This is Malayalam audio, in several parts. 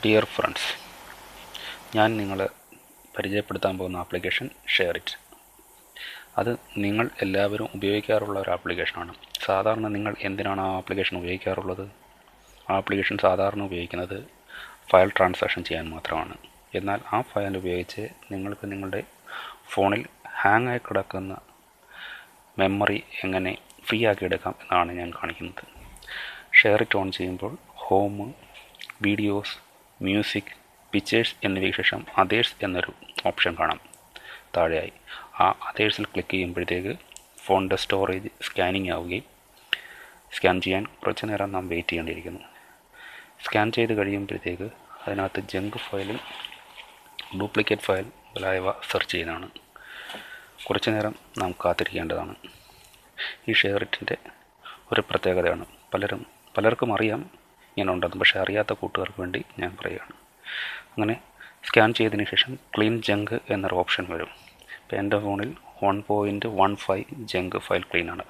ഡിയർ ഫ്രണ്ട്സ് ഞാൻ നിങ്ങളെ പരിചയപ്പെടുത്താൻ പോകുന്ന ആപ്ലിക്കേഷൻ ഷെയർ ഇറ്റ് അത് നിങ്ങൾ എല്ലാവരും ഉപയോഗിക്കാറുള്ള ഒരു ആപ്ലിക്കേഷനാണ് സാധാരണ നിങ്ങൾ എന്തിനാണ് ആ ആപ്ലിക്കേഷൻ ഉപയോഗിക്കാറുള്ളത് ആ ആപ്ലിക്കേഷൻ സാധാരണ ഉപയോഗിക്കുന്നത് ഫയൽ ട്രാൻസാക്ഷൻ ചെയ്യാൻ മാത്രമാണ് എന്നാൽ ആ ഫയൽ ഉപയോഗിച്ച് നിങ്ങൾക്ക് നിങ്ങളുടെ ഫോണിൽ ഹാങ് ആയി കിടക്കുന്ന മെമ്മറി എങ്ങനെ ഫ്രീ ആക്കി എടുക്കാം എന്നാണ് ഞാൻ കാണിക്കുന്നത് ഷെയർ ഇറ്റ് ഓൺ ചെയ്യുമ്പോൾ ഹോം വീഡിയോസ് മ്യൂസിക് പിക്ചേഴ്സ് എന്നിവയ്ക്ക് ശേഷം അതേഴ്സ് എന്നൊരു ഓപ്ഷൻ കാണാം താഴെയായി ആ അതേഴ്സിൽ ക്ലിക്ക് ചെയ്യുമ്പോഴത്തേക്ക് ഫോണിൻ്റെ സ്റ്റോറേജ് സ്കാനിങ് ആവുകയും സ്കാൻ ചെയ്യാൻ കുറച്ച് നേരം നാം വെയിറ്റ് ചെയ്യേണ്ടിയിരിക്കുന്നു സ്കാൻ ചെയ്ത് കഴിയുമ്പോഴത്തേക്ക് അതിനകത്ത് ജങ്ക് ഫയലും ഡ്യൂപ്ലിക്കേറ്റ് ഫയൽ മുതലായവ സെർച്ച് ചെയ്യുന്നതാണ് കുറച്ച് നേരം നാം കാത്തിരിക്കേണ്ടതാണ് ഈ ഷെയറിറ്റിൻ്റെ ഒരു പ്രത്യേകതയാണ് പലരും പലർക്കും അറിയാം ഇങ്ങനെ ഉണ്ടെന്ന് പക്ഷേ അറിയാത്ത കൂട്ടുകാർക്ക് വേണ്ടി ഞാൻ പറയുകയാണ് അങ്ങനെ സ്കാൻ ചെയ്തതിന് ശേഷം ക്ലീൻ ജങ്ക് എന്നൊരു ഓപ്ഷൻ വരും ഇപ്പോൾ എൻ്റെ ഫോണിൽ one point one five junk file ക്ലീനാണ്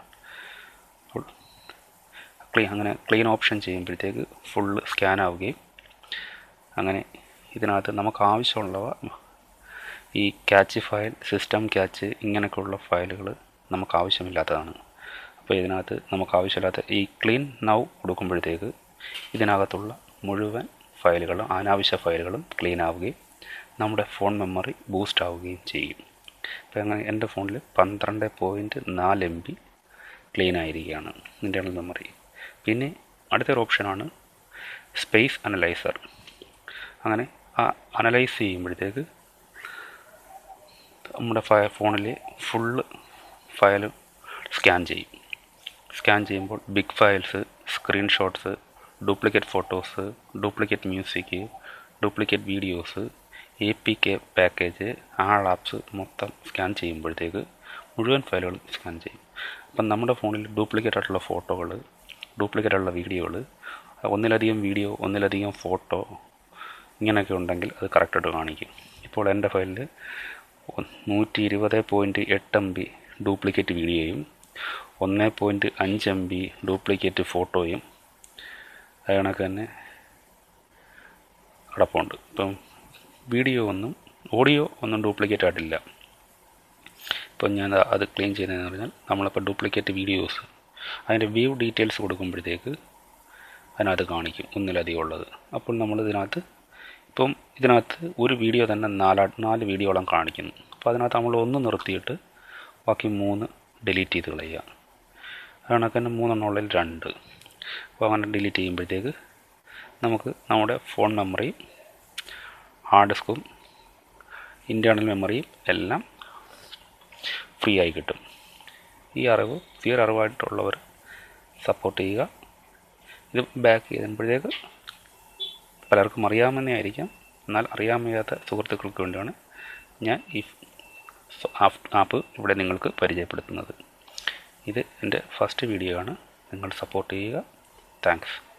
ക്ലീൻ അങ്ങനെ ക്ലീൻ ഓപ്ഷൻ ചെയ്യുമ്പോഴത്തേക്ക് ഫുള്ള് സ്കാൻ ആവുകയും അങ്ങനെ ഇതിനകത്ത് നമുക്ക് ആവശ്യമുള്ളവ ഈ ക്യാച്ച് ഫയൽ സിസ്റ്റം ക്യാച്ച് ഇങ്ങനെയൊക്കെയുള്ള ഫയലുകൾ നമുക്ക് ആവശ്യമില്ലാത്തതാണ് അപ്പോൾ ഇതിനകത്ത് നമുക്ക് ആവശ്യമില്ലാത്ത ഈ ക്ലീൻ നൗ കൊടുക്കുമ്പോഴത്തേക്ക് ഇതിനകത്തുള്ള മുഴുവൻ ഫയലുകളും അനാവശ്യ ഫയലുകളും ക്ലീൻ ആവുകയും നമ്മുടെ ഫോൺ മെമ്മറി ബൂസ്റ്റ് ആവുകയും ചെയ്യും അപ്പോൾ അങ്ങനെ എൻ്റെ ഫോണിൽ പന്ത്രണ്ട് പോയിൻറ്റ് നാല് എം ബി ക്ലീൻ ആയിരിക്കുകയാണ് ഇൻറ്റേർണൽ മെമ്മറി പിന്നെ അടുത്തൊരു ഓപ്ഷനാണ് സ്പേസ് അനലൈസർ അങ്ങനെ ആ അനലൈസ് ചെയ്യുമ്പോഴത്തേക്ക് നമ്മുടെ ഫയ ഫോണിലെ ഫുള്ള് ഫയൽ സ്കാൻ ചെയ്യും സ്കാൻ ചെയ്യുമ്പോൾ big files screenshots duplicate photos duplicate music duplicate videos A P K package all apps മൊത്തം സ്കാൻ ചെയ്യുമ്പോഴത്തേക്ക് മുഴുവൻ ഫയലുകളും സ്കാൻ ചെയ്യും അപ്പം നമ്മുടെ ഫോണിൽ ഡ്യൂപ്ലിക്കേറ്റ് ആയിട്ടുള്ള ഫോട്ടോകൾ ഡ്യൂപ്ലിക്കേറ്റ് ആയിട്ടുള്ള വീഡിയോകൾ ഒന്നിലധികം വീഡിയോ ഒന്നിലധികം ഫോട്ടോ ഇങ്ങനെയൊക്കെ ഉണ്ടെങ്കിൽ അത് കറക്റ്റായിട്ട് കാണിക്കും ഇപ്പോൾ എൻ്റെ ഫയലിൽ നൂറ്റി ഇരുപത് പോയിൻറ്റ് എട്ട് എം ബി ഡ്യൂപ്ലിക്കേറ്റ് വീഡിയോയും ഒന്ന് പോയിൻറ്റ് അഞ്ച് എം ബി ഡ്യൂപ്ലിക്കേറ്റ് ഫോട്ടോയും അത് കണക്ക് തന്നെ കിടപ്പുണ്ട് ഇപ്പം വീഡിയോ ഒന്നും ഓഡിയോ ഒന്നും ഡ്യൂപ്ലിക്കേറ്റ് ആയിട്ടില്ല ഇപ്പം ഞാൻ അത് ക്ലീൻ ചെയ്യുന്നതെന്ന് പറഞ്ഞാൽ നമ്മളിപ്പോൾ ഡ്യൂപ്ലിക്കേറ്റ് വീഡിയോസ് അതിൻ്റെ വ്യൂ ഡീറ്റെയിൽസ് കൊടുക്കുമ്പോഴത്തേക്ക് അതിനകത്ത് കാണിക്കും ഒന്നിലധികം ഉള്ളത് അപ്പോൾ നമ്മൾ ഇതിനകത്ത് ഇപ്പം ഇതിനകത്ത് ഒരു വീഡിയോ തന്നെ നാലാ നാല് വീഡിയോളം കാണിക്കുന്നു അപ്പോൾ അതിനകത്ത് നമ്മൾ ഒന്ന് നിർത്തിയിട്ട് ബാക്കി മൂന്ന് ഡിലീറ്റ് ചെയ്ത് കളയുക അതുകണക്ക് തന്നെ മൂന്നെണ്ണമുള്ളിൽ രണ്ട് അപ്പോൾ അങ്ങനെ ഡിലീറ്റ് ചെയ്യുമ്പോഴത്തേക്ക് നമുക്ക് നമ്മുടെ ഫോൺ മെമ്മറിയും ഹാർഡ് ഡിസ്കും ഇൻറ്റേർണൽ മെമ്മറിയും എല്ലാം ഫ്രീ ആയി കിട്ടും ഈ അറിവ് ഈ ഒരു അറിവായിട്ടുള്ളവർ സപ്പോർട്ട് ചെയ്യുക ഇത് ബാക്ക് ചെയ്യുമ്പോഴത്തേക്ക് പലർക്കും അറിയാമെന്നേ ആയിരിക്കാം എന്നാൽ അറിയാൻ വയ്യാത്ത സുഹൃത്തുക്കൾക്ക് വേണ്ടിയാണ് ഞാൻ ഈ ആപ്പ് ഇവിടെ നിങ്ങൾക്ക് പരിചയപ്പെടുത്തുന്നത് ഇത് എൻ്റെ ഫസ്റ്റ് വീഡിയോ ആണ് നിങ്ങൾ സപ്പോർട്ട് ചെയ്യുക താങ്ക്സ്